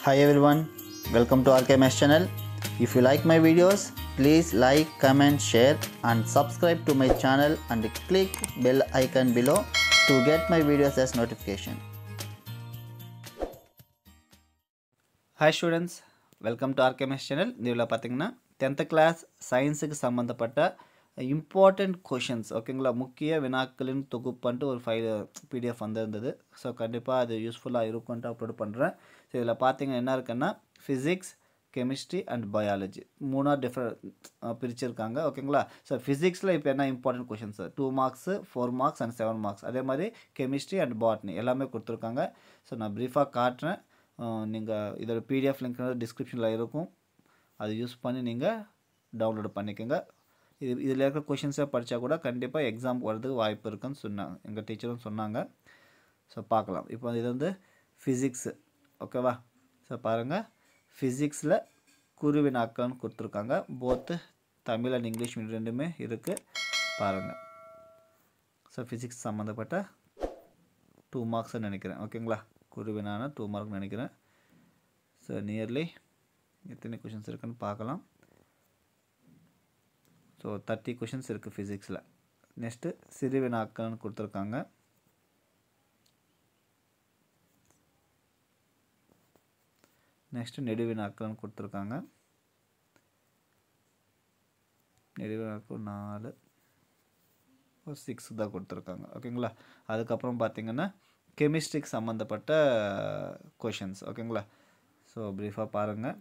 Hi everyone, welcome to RKMS channel. If you like my videos, please like, comment, share and subscribe to my channel and click bell icon below to get my videos as notification. Hi students welcome to RKMS channel இதில் பார்த்தீங்கன்னா tenth class சயின்ஸுக்கு சம்மந்தப்பட்ட important questions ஓகேங்களா முக்கிய வினாக்களின் தொகுப்புன்ட்டு ஒரு file PDF வந்திருந்தது so கண்டிப்பாக அது யூஸ்ஃபுல்லாக இருக்கும்ன்ட்டு அப்லோட் பண்ணுறேன் ஸோ இதில் பார்த்தீங்கன்னா என்ன இருக்குன்னா ஃபிசிக்ஸ் கெமிஸ்ட்ரி அண்ட் பயாலஜி மூணாக டிஃப்ரெண்ட் பிரிச்சிருக்காங்க ஓகேங்களா ஸோ ஃபிசிக்ஸில் இப்போ என்ன important questions two marks four marks and seven marks அதே மாதிரி கெமிஸ்ட்ரி அண்ட் பாட்னி எல்லாமே கொடுத்துருக்காங்க ஸோ நான் ப்ரீஃபாக காட்டுறேன் நீங்கள் இதோட பிடிஎஃப் லிங்க் டிஸ்கிரிப்ஷனில் இருக்கும் அது யூஸ் பண்ணி நீங்கள் டவுன்லோட் பண்ணிக்கோங்க இது இதில் இருக்கிற கொஷின்ஸை படித்தா கூட கண்டிப்பாக எக்ஸாம் வரதுக்கு வாய்ப்பு இருக்குன்னு சொன்னாங்க எங்கள் டீச்சரும் சொன்னாங்க ஸோ பார்க்கலாம் இப்போ இது வந்து ஃபிசிக்ஸு ஓகேவா ஸோ பாருங்கள் ஃபிசிக்ஸில் குருவினாக்கள்னு கொடுத்துருக்காங்க போத்து தமிழ் அண்ட் இங்கிலீஷ் மீடியம் ரெண்டுமே இருக்குது பாருங்கள் ஸோ ஃபிசிக்ஸ் சம்மந்தப்பட்ட டூ மார்க்ஸ்னு நினைக்கிறேன் ஓகேங்களா குருவினான டூ மார்க் நினைக்கிறேன் ஸோ நியர்லி எத்தனை கொஷின்ஸ் இருக்குன்னு பார்க்கலாம் ஸோ தேர்ட்டி கொஷின்ஸ் இருக்குது ஃபிசிக்ஸில் நெக்ஸ்ட்டு சிறுவினாக்கள்னு கொடுத்துருக்காங்க நெக்ஸ்ட்டு நெடுவினாக்கள்னு கொடுத்துருக்காங்க நெடுவினாக்கள் நாலு ஒரு சிக்ஸ் தான் கொடுத்துருக்காங்க ஓகேங்களா அதுக்கப்புறம் பார்த்தீங்கன்னா கெமிஸ்ட்ரிக்கு சம்மந்தப்பட்ட கொஷின்ஸ் ஓகேங்களா ஸோ ப்ரீஃபாக பாருங்கள்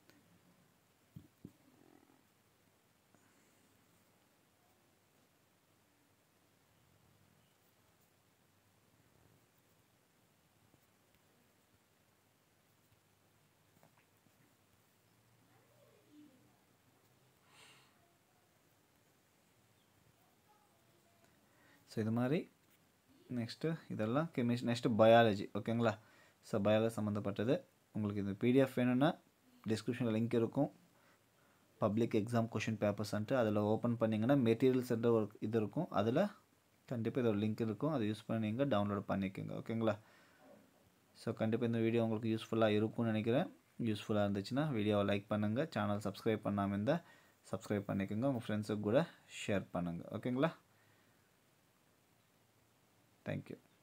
ஸோ இது மாதிரி நெக்ஸ்ட்டு இதெல்லாம் கெமிஸ்ட் நெக்ஸ்ட்டு பயாலஜி ஓகேங்களா ஸோ பயாலஜி சம்மந்தப்பட்டது உங்களுக்கு இந்த பிடிஎஃப் வேணும்னா டிஸ்கிரிப்ஷனில் லிங்க் இருக்கும் பப்ளிக் எக்ஸாம் கொஷின் பேப்பர்ஸ்ன்ட்டு அதில் ஓப்பன் பண்ணிங்கன்னா மெட்டீரியல்ஸ்ன்ற ஒரு இது இருக்கும் அதில் கண்டிப்பாக இதோட லிங்க் இருக்கும் அதை யூஸ் பண்ணி நீங்கள் டவுன்லோட் பண்ணிக்கோங்க ஓகேங்களா ஸோ கண்டிப்பாக இந்த வீடியோ உங்களுக்கு யூஸ்ஃபுல்லாக இருக்கும்னு நினைக்கிறேன் யூஸ்ஃபுல்லாக இருந்துச்சுன்னா வீடியோவை லைக் பண்ணுங்கள் சேனல் சப்ஸ்கிரைப் பண்ணாமல் இருந்தால் சப்ஸ்கிரைப் பண்ணிக்கோங்க உங்கள் ஃப்ரெண்ட்ஸுக்கு கூட ஷேர் பண்ணுங்கள் ஓகேங்களா Thank you.